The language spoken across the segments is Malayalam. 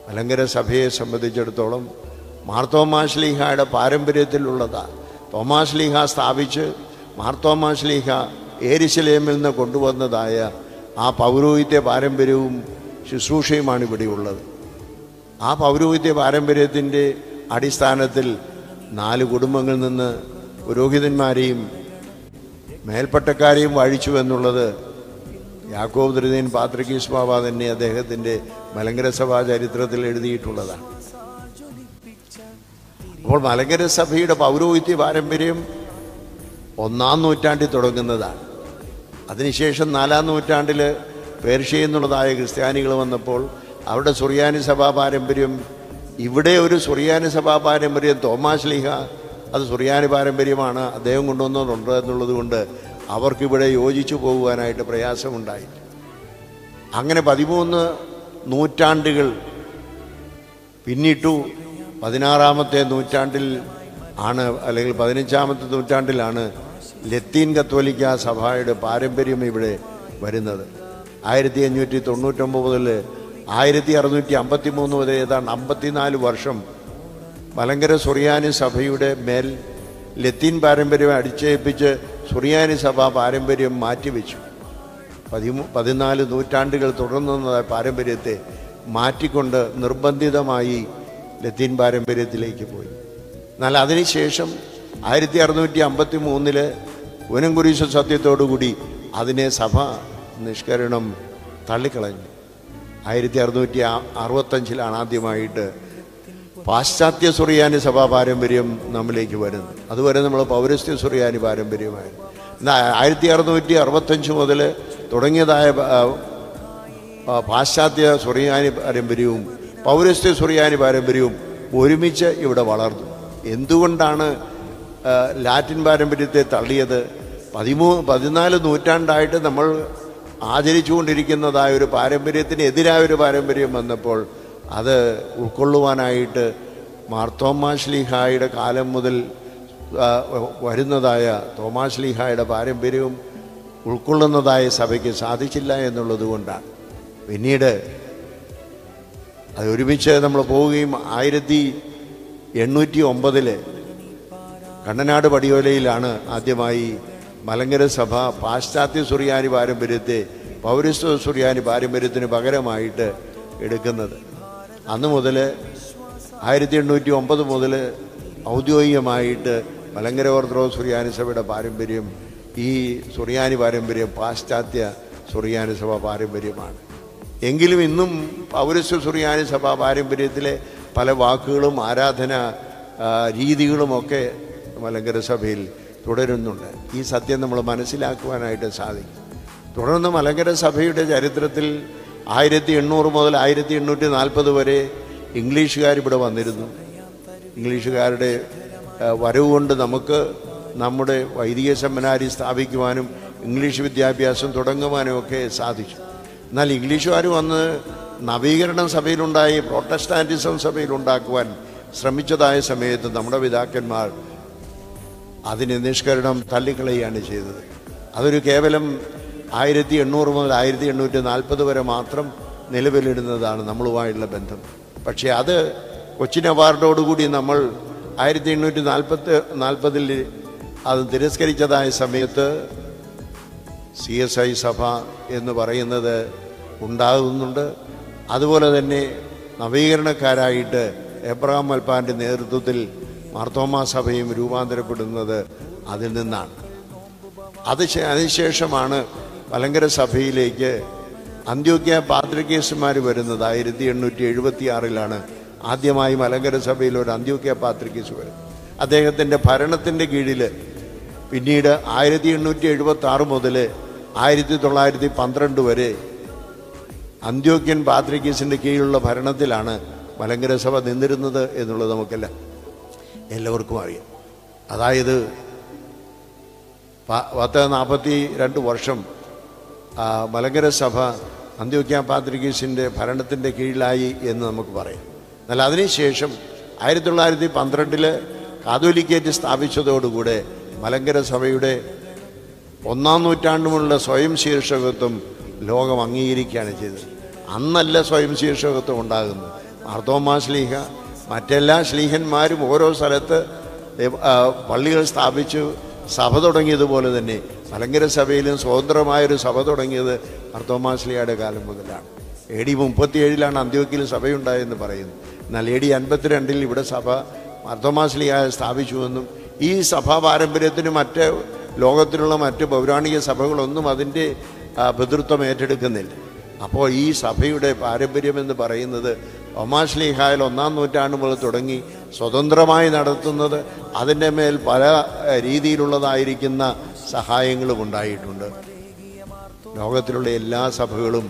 മലങ്കര സഭയെ സംബന്ധിച്ചിടത്തോളം മാർത്തോമാശ്ലീഹയുടെ പാരമ്പര്യത്തിലുള്ളതാണ് തോമാശ്ലീഹ സ്ഥാപിച്ച് മാർത്തോമാശ്ലീഹ ഏരിശലേമിൽ നിന്ന് കൊണ്ടുവന്നതായ ആ പൗരോഹിത്യ പാരമ്പര്യവും ശുശ്രൂഷയുമാണ് ഇവിടെയുള്ളത് ആ പൗരോഹിത്യ പാരമ്പര്യത്തിൻ്റെ അടിസ്ഥാനത്തിൽ നാല് കുടുംബങ്ങളിൽ നിന്ന് പുരോഹിതന്മാരെയും മേൽപ്പട്ടക്കാരെയും വാഴിച്ചു എന്നുള്ളത് യാക്കോബ് ധൃതീൻ പാത്രികീസ് ബാബ തന്നെ അദ്ദേഹത്തിൻ്റെ മലങ്കര സഭാ ചരിത്രത്തിൽ എഴുതിയിട്ടുള്ളതാണ് അപ്പോൾ മലങ്കര സഭയുടെ പൗരോഹിത്യ പാരമ്പര്യം ഒന്നാം നൂറ്റാണ്ടിൽ തുടങ്ങുന്നതാണ് അതിനുശേഷം നാലാം നൂറ്റാണ്ടിൽ പേർഷ്യയിൽ നിന്നുള്ളതായ ക്രിസ്ത്യാനികൾ വന്നപ്പോൾ അവരുടെ സുറിയാനി സഭാ പാരമ്പര്യം ഇവിടെ ഒരു സുറിയാനി സഭാ പാരമ്പര്യം തോമാസ് ലീഹ അത് സുറിയാനി പാരമ്പര്യമാണ് അദ്ദേഹം കൊണ്ടുവന്നതുണ്ട് എന്നുള്ളത് കൊണ്ട് അവർക്കിവിടെ യോജിച്ചു പോകുവാനായിട്ട് പ്രയാസമുണ്ടായി അങ്ങനെ പതിമൂന്ന് നൂറ്റാണ്ടുകൾ പിന്നിട്ടു പതിനാറാമത്തെ നൂറ്റാണ്ടിൽ ആണ് അല്ലെങ്കിൽ പതിനഞ്ചാമത്തെ നൂറ്റാണ്ടിലാണ് ലത്തീൻ കത്തോലിക്ക സഭയുടെ പാരമ്പര്യം ഇവിടെ വരുന്നത് ആയിരത്തി അഞ്ഞൂറ്റി തൊണ്ണൂറ്റൊമ്പത് മുതൽ ആയിരത്തി അറുന്നൂറ്റി അമ്പത്തി മൂന്ന് വരെ ഏതാണ്ട് അമ്പത്തിനാല് വർഷം മലങ്കര സുറിയാനി സഭയുടെ മേൽ ലത്തീൻ പാരമ്പര്യം അടിച്ചേൽപ്പിച്ച് സുറിയാനി സഭ പാരമ്പര്യം മാറ്റിവെച്ചു പതിമൂ പതിനാല് നൂറ്റാണ്ടുകൾ തുടർന്ന പാരമ്പര്യത്തെ മാറ്റിക്കൊണ്ട് നിർബന്ധിതമായി ലത്തീൻ പാരമ്പര്യത്തിലേക്ക് പോയി എന്നാൽ അതിനുശേഷം ആയിരത്തി അറുന്നൂറ്റി അമ്പത്തി മൂന്നില് ഉനംകുരീശ സത്യത്തോടുകൂടി അതിനെ സഭ നിഷ്കരണം തള്ളിക്കളഞ്ഞു ആയിരത്തി അറുന്നൂറ്റി അറുപത്തഞ്ചിലാണ് ആദ്യമായിട്ട് പാശ്ചാത്യ സുറിയാനി സഭാ പാരമ്പര്യം നമ്മിലേക്ക് വരുന്നത് അതുവരെ നമ്മൾ പൗരസ്ത്യ സുറിയാനി പാരമ്പര്യമായിരുന്നു എന്നാൽ ആയിരത്തി അറുന്നൂറ്റി അറുപത്തഞ്ച് മുതൽ തുടങ്ങിയതായ ആ, ആ, പാശ്ചാത്യ സുറിയാനി പാരമ്പര്യവും പൗരസ്ത്യ സുറിയാനി പാരമ്പര്യവും ഒരുമിച്ച് ഇവിടെ വളർന്നു എന്തുകൊണ്ടാണ് ആ, ലാറ്റിൻ പാരമ്പര്യത്തെ തള്ളിയത് പതിമൂ പതിനാല് നൂറ്റാണ്ടായിട്ട് നമ്മൾ ആചരിച്ചുകൊണ്ടിരിക്കുന്നതായ ഒരു പാരമ്പര്യത്തിന് എതിരായ ഒരു പാരമ്പര്യം വന്നപ്പോൾ അത് ഉൾക്കൊള്ളുവാനായിട്ട് മാർത്തോമാശ്ലീഹായുടെ കാലം മുതൽ ആ, വരുന്നതായ തോമാശ്ലീഹായുടെ പാരമ്പര്യവും ഉൾക്കൊള്ളുന്നതായ സഭയ്ക്ക് സാധിച്ചില്ല എന്നുള്ളത് കൊണ്ടാണ് പിന്നീട് അത് ഒരുമിച്ച് നമ്മൾ പോവുകയും ആയിരത്തി എണ്ണൂറ്റി ഒമ്പതില് കണ്ണനാട് പടിയോലയിലാണ് ആദ്യമായി മലങ്കര സഭ പാശ്ചാത്യ സുറിയാനി പാരമ്പര്യത്തെ പൗരസ്ത്യ സുറിയാനി പാരമ്പര്യത്തിന് പകരമായിട്ട് എടുക്കുന്നത് അന്ന് മുതൽ ആയിരത്തി എണ്ണൂറ്റി ഒമ്പത് മുതൽ ഔദ്യോഗികമായിട്ട് മലങ്കര ഓർത്തഡോക്സ് സുറിയാനി സഭയുടെ പാരമ്പര്യം ഈ സുറിയാനി പാരമ്പര്യം പാശ്ചാത്യ സുറിയാനി സഭ പാരമ്പര്യമാണ് എങ്കിലും ഇന്നും പൗരസ്ത്യ സുറിയാനി സഭ പാരമ്പര്യത്തിലെ പല വാക്കുകളും ആരാധന ആ, രീതികളുമൊക്കെ മലങ്കര സഭയിൽ തുടരുന്നുണ്ട് ഈ സത്യം നമ്മൾ മനസ്സിലാക്കുവാനായിട്ട് സാധിക്കും തുടർന്ന് മലങ്കര സഭയുടെ ചരിത്രത്തിൽ ആയിരത്തി എണ്ണൂറ് മുതൽ ആയിരത്തി എണ്ണൂറ്റി നാൽപ്പത് വരെ ഇംഗ്ലീഷുകാർ ഇവിടെ വന്നിരുന്നു ഇംഗ്ലീഷുകാരുടെ ആ, വരവ് കൊണ്ട് നമുക്ക് നമ്മുടെ വൈദിക സെമിനാരി സ്ഥാപിക്കുവാനും ഇംഗ്ലീഷ് വിദ്യാഭ്യാസം തുടങ്ങുവാനും ഒക്കെ സാധിച്ചു എന്നാൽ ഇംഗ്ലീഷുകാർ വന്ന് നവീകരണം സഭയിലുണ്ടായി പ്രൊട്ടസ്റ്റാന്റിസം സഭയിലുണ്ടാക്കുവാൻ ശ്രമിച്ചതായ സമയത്ത് നമ്മുടെ പിതാക്കന്മാർ അതിന് നിഷ്കരണം തള്ളിക്കളയുകയാണ് ചെയ്തത് അതൊരു കേവലം ആയിരത്തി എണ്ണൂറ് മുതൽ ആയിരത്തി എണ്ണൂറ്റി നാൽപ്പത് വരെ മാത്രം നിലവിലിടുന്നതാണ് നമ്മളുമായുള്ള ബന്ധം പക്ഷേ അത് കൊച്ചിൻ അവാർഡോടുകൂടി നമ്മൾ ആയിരത്തി എണ്ണൂറ്റി നാൽപ്പത്തി നാൽപ്പതിൽ അത് തിരസ്കരിച്ചതായ സമയത്ത് സി എസ് ഐ സഭ എന്ന് പറയുന്നത് ഉണ്ടാകുന്നുണ്ട് അതുപോലെ തന്നെ നവീകരണക്കാരായിട്ട് എബ്രഹാം മൽപ്പാൻ്റെ നേതൃത്വത്തിൽ മാർത്തോമാ സഭയും രൂപാന്തരപ്പെടുന്നത് അതിൽ നിന്നാണ് അത് ശേ- അതിനുശേഷമാണ് മലങ്കര സഭയിലേക്ക് അന്ത്യോക്യ പാത്രികേസുമാർ വരുന്നത് ആയിരത്തി എണ്ണൂറ്റി എഴുപത്തി ആറിലാണ് ആദ്യമായി മലങ്കര സഭയിൽ ഒരു അന്ത്യോക്യ പാത്രികേസ് വരുന്നത് അദ്ദേഹത്തിൻ്റെ ഭരണത്തിൻ്റെ കീഴിൽ പിന്നീട് ആയിരത്തി എണ്ണൂറ്റി എഴുപത്തി ആറ് മുതൽ ആയിരത്തി തൊള്ളായിരത്തി പന്ത്രണ്ട് വരെ അന്ത്യോക്യൻ പാത്രികീസിൻ്റെ കീഴിലുള്ള ഭരണത്തിലാണ് മലങ്കര സഭ നിന്നിരുന്നത് എന്നുള്ളത് നമുക്കല്ല എല്ലാവർക്കും അറിയാം അതായത് പ- പത്ത് നാൽപ്പത്തി രണ്ട് വർഷം ആ, മലങ്കര സഭ അന്ത്യോക്യ പാത്രികീസിൻ്റെ ഭരണത്തിൻ്റെ കീഴിലായി എന്ന് നമുക്ക് പറയാം എന്നാൽ അതിനുശേഷം ആയിരത്തി തൊള്ളായിരത്തി പന്ത്രണ്ടില് കാതോലിക്കേറ്റ് സ്ഥാപിച്ചതോടുകൂടെ മലങ്കര സഭയുടെ ഒന്നാം നൂറ്റാണ്ടുമുള്ള സ്വയം ശീർഷകത്വം ലോകം അംഗീകരിക്കുകയാണ് ചെയ്തത് അന്നല്ല സ്വയം ശീർഷകത്വം ഉണ്ടാകുന്നത് മാർത്തോമാ ശ്ലീഹ മറ്റെല്ലാ ശ്ലീഹന്മാരും ഓരോ സ്ഥലത്ത് ദൈവ- ആ, പള്ളികൾ സ്ഥാപിച്ചു സഭ തുടങ്ങിയതുപോലെ തന്നെ മലങ്കര സഭയിലും സ്വതന്ത്രമായൊരു സഭ തുടങ്ങിയത് മാർത്തോമാ ശ്ലീഹയുടെ കാലം മുതലാണ് എ ഡി മുപ്പത്തിയേഴിലാണ് അന്ത്യോക്കിൽ സഭയുണ്ടായെന്ന് പറയുന്നു എന്നാൽ എ ഡി അൻപത്തിരണ്ടിൽ ഇവിടെ സഭ മാർത്തോമാശ്ലിയ സ്ഥാപിച്ചുവെന്നും ഈ സഭാ പാരമ്പര്യത്തിന് മറ്റ് ലോകത്തിലുള്ള മറ്റ് പൗരാണിക സഭകളൊന്നും അതിൻ്റെ ആ, പിതൃത്വം ഏറ്റെടുക്കുന്നില്ല അപ്പോൾ ഈ സഭയുടെ പാരമ്പര്യമെന്ന് പറയുന്നത് ഒമാശ്ലീഹായിൽ ഒന്നാം നൂറ്റാണ്ട് മുതൽ തുടങ്ങി സ്വതന്ത്രമായി നടത്തുന്നത് അതിൻ്റെ മേൽ പല ആ, രീതിയിലുള്ളതായിരിക്കുന്ന സഹായങ്ങളും ഉണ്ടായിട്ടുണ്ട് ലോകത്തിലുള്ള എല്ലാ സഭകളും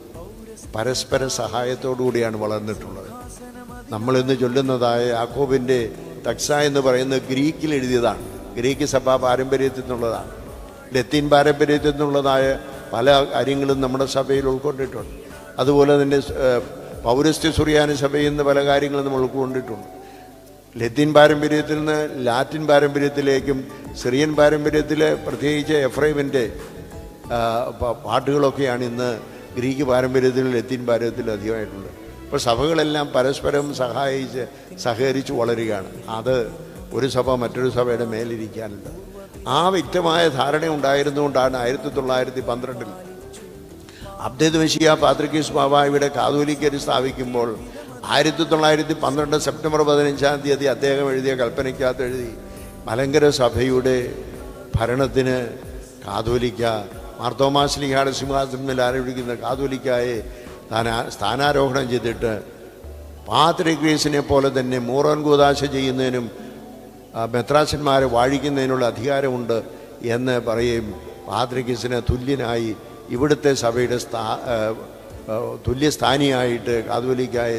പരസ്പര സഹായത്തോടു കൂടിയാണ് വളർന്നിട്ടുള്ളത് നമ്മൾ ഇന്ന് ചൊല്ലുന്നതായ യാക്കോബിൻ്റെ തക്സ എന്ന് പറയുന്നത് ഗ്രീക്കിൽ എഴുതിയതാണ് ഗ്രീക്ക് സഭാ പാരമ്പര്യത്തിൽ നിന്നുള്ളതാണ് ലത്തീൻ പാരമ്പര്യത്തിൽ നിന്നുള്ളതായ പല കാര്യങ്ങളും നമ്മുടെ സഭയിൽ ഉൾക്കൊണ്ടിട്ടുണ്ട് അതുപോലെ തന്നെ ഏഹ്, പൗരസ്ത്യ സുറിയാനി സഭയിൽ നിന്ന് പല കാര്യങ്ങളും നമ്മൾ ഉൾക്കൊണ്ടിട്ടുണ്ട് ലത്തീൻ പാരമ്പര്യത്തിൽ നിന്ന് ലാറ്റിൻ പാരമ്പര്യത്തിലേക്കും സിറിയൻ പാരമ്പര്യത്തിലെ പ്രത്യേകിച്ച് എഫ്രൈമിൻ്റെ ആ, പ- പാട്ടുകളൊക്കെയാണ് ഇന്ന് ഗ്രീക്ക് പാരമ്പര്യത്തിലും ലത്തീൻ പാരമ്പര്യത്തിലും അധികമായിട്ടുള്ളത് അപ്പോൾ സഭകളെല്ലാം പരസ്പരം സഹായിച്ച് സഹകരിച്ച് വളരുകയാണ് അത് ഒരു സഭ മറ്റൊരു സഭയുടെ മേലിരിക്കാനില്ല ആ വ്യക്തമായ ധാരണ ഉണ്ടായിരുന്നുകൊണ്ടാണ് ആയിരത്തി തൊള്ളായിരത്തി പന്ത്രണ്ടിൽ അബ്ദേദ് മെഷിയ പാത്രിക്കീസ് ബാബായുടെ കാതോലിക്കര് സ്ഥാപിക്കുമ്പോൾ ആയിരത്തി തൊള്ളായിരത്തി പന്ത്രണ്ട് സെപ്റ്റംബർ പതിനഞ്ചാം തീയതി അദ്ദേഹം എഴുതിയ കൽപ്പനയ്ക്കകത്ത് എഴുതി മലങ്കര സഭയുടെ ഭരണത്തിന് കാതോലിക്ക മാർത്തോമാശ്ലിഹാട് സിംഹാസനത്തിൽ ആരോപിക്കുന്ന കാതോലിക്കായെ താൻ ആ- സ്ഥാനാരോഹണം ചെയ്തിട്ട് പാത്രിക്രീസിനെ പോലെ തന്നെ മൂറോൻ കൂതാശ ചെയ്യുന്നതിനും ആ, മെത്രാശന്മാരെ വാഴിക്കുന്നതിനുള്ള അധികാരമുണ്ട് എന്ന് പറയും പാത്രിക്കിസിന് തുല്യനായി ഇവിടുത്തെ സഭയുടെ സ്ഥാ ആ, ആ, തുല്യസ്ഥാനിയായിട്ട് കാതോലിക്കായ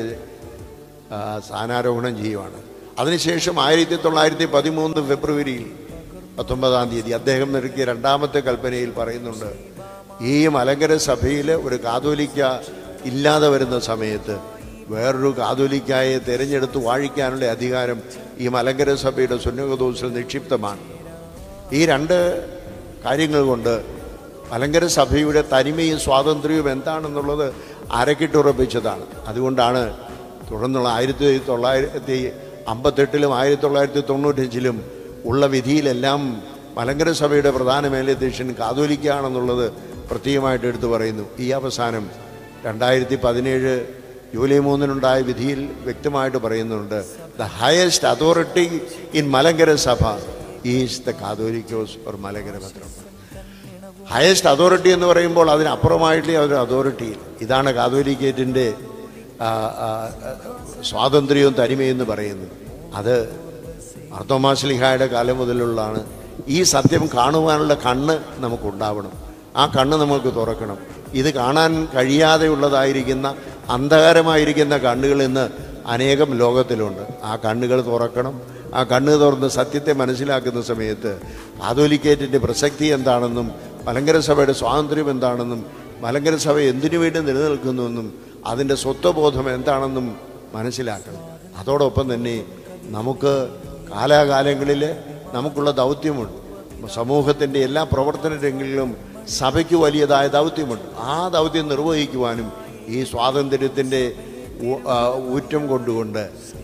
ആ, സ്ഥാനാരോഹണം ചെയ്യുവാണ് അതിനുശേഷം ആയിരത്തി തൊള്ളായിരത്തി പതിമൂന്ന് ഫെബ്രുവരിയിൽ പത്തൊമ്പതാം തീയതി അദ്ദേഹം നൽകിയ രണ്ടാമത്തെ കൽപ്പനയിൽ പറയുന്നുണ്ട് ഈ മലങ്കര സഭയിൽ ഒരു കാതോലിക്ക ഇല്ലാതെ വരുന്ന സമയത്ത് വേറൊരു കാതോലിക്കായെ തിരഞ്ഞെടുത്ത് വാഴിക്കാനുള്ള അധികാരം ഈ മലങ്കര സഭയുടെ സുന്നകദോസിൽ നിക്ഷിപ്തമാണ് ഈ രണ്ട് കാര്യങ്ങൾ കൊണ്ട് മലങ്കര സഭയുടെ തനിമയും സ്വാതന്ത്ര്യവും എന്താണെന്നുള്ളത് അരക്കിട്ടുറപ്പിച്ചതാണ് അതുകൊണ്ടാണ് തുടർന്നുള്ള ആയിരത്തി തൊള്ളായിരത്തി അമ്പത്തെട്ടിലും ആയിരത്തി തൊള്ളായിരത്തി തൊണ്ണൂറ്റഞ്ചിലും ഉള്ള വിധിയിലെല്ലാം മലങ്കര സഭയുടെ പ്രധാന മേലധ്യക്ഷൻ കാതോലിക്കാണെന്നുള്ളത് പ്രത്യേകമായിട്ട് എടുത്തു പറയുന്നു ഈ അവസാനം രണ്ടായിരത്തി പതിനേഴ് ജൂലൈ മൂന്നിനുണ്ടായ വിധിയിൽ വ്യക്തമായിട്ട് പറയുന്നുണ്ട് the highest authority in Malankara Sabha is the catholicos or Malankara പത്രം ഹയസ്റ്റ് അതോറിറ്റി എന്ന് പറയുമ്പോൾ അതിനപ്പുറമായിട്ടുള്ള ഒരു അതോറിറ്റി ഇതാണ് കാതോലിക്കേറ്റിൻ്റെ ആ, ആ, ആ, സ്വാതന്ത്ര്യവും തനിമയും എന്ന് പറയുന്നത് അത് അർത്തോമാശ്ലിഹായുടെ കാലം മുതലുള്ളതാണ് ഈ സത്യം കാണുവാനുള്ള കണ്ണ് നമുക്കുണ്ടാവണം ആ കണ്ണ് നമുക്ക് തുറക്കണം ഇത് കാണാൻ കഴിയാതെയുള്ളതായിരിക്കുന്ന അന്ധകാരമായിരിക്കുന്ന കണ്ണുകൾ ഇന്ന് അനേകം ലോകത്തിലുണ്ട് ആ കണ്ണുകൾ തുറക്കണം ആ കണ്ണ് തുറന്ന് സത്യത്തെ മനസ്സിലാക്കുന്ന സമയത്ത് കാതോലിക്കേറ്റിൻ്റെ പ്രസക്തി എന്താണെന്നും മലങ്കര സഭയുടെ സ്വാതന്ത്ര്യം എന്താണെന്നും മലങ്കര സഭ എന്തിനു വേണ്ടി നിലനിൽക്കുന്നുവെന്നും അതിൻ്റെ സ്വത്വബോധം എന്താണെന്നും മനസ്സിലാക്കണം അതോടൊപ്പം തന്നെ നമുക്ക് കാലാകാലങ്ങളിൽ നമുക്കുള്ള ദൗത്യമുണ്ട് സമൂഹത്തിൻ്റെ എല്ലാ പ്രവർത്തന രംഗങ്ങളിലും സഭയ്ക്ക് വലിയതായ ദൗത്യമുണ്ട് ആ ദൗത്യം നിർവഹിക്കുവാനും ഈ സ്വാതന്ത്ര്യത്തിൻ്റെ ഊ- ആ, ഊറ്റം കൊണ്ടുകൊണ്ട്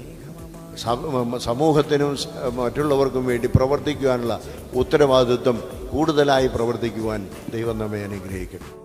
സമ- സമൂഹത്തിനും സ- മറ്റുള്ളവർക്കും വേണ്ടി പ്രവർത്തിക്കുവാനുള്ള ഉത്തരവാദിത്വം കൂടുതലായി പ്രവർത്തിക്കുവാൻ ദൈവം നമ്മെ അനുഗ്രഹിക്കട്ടെ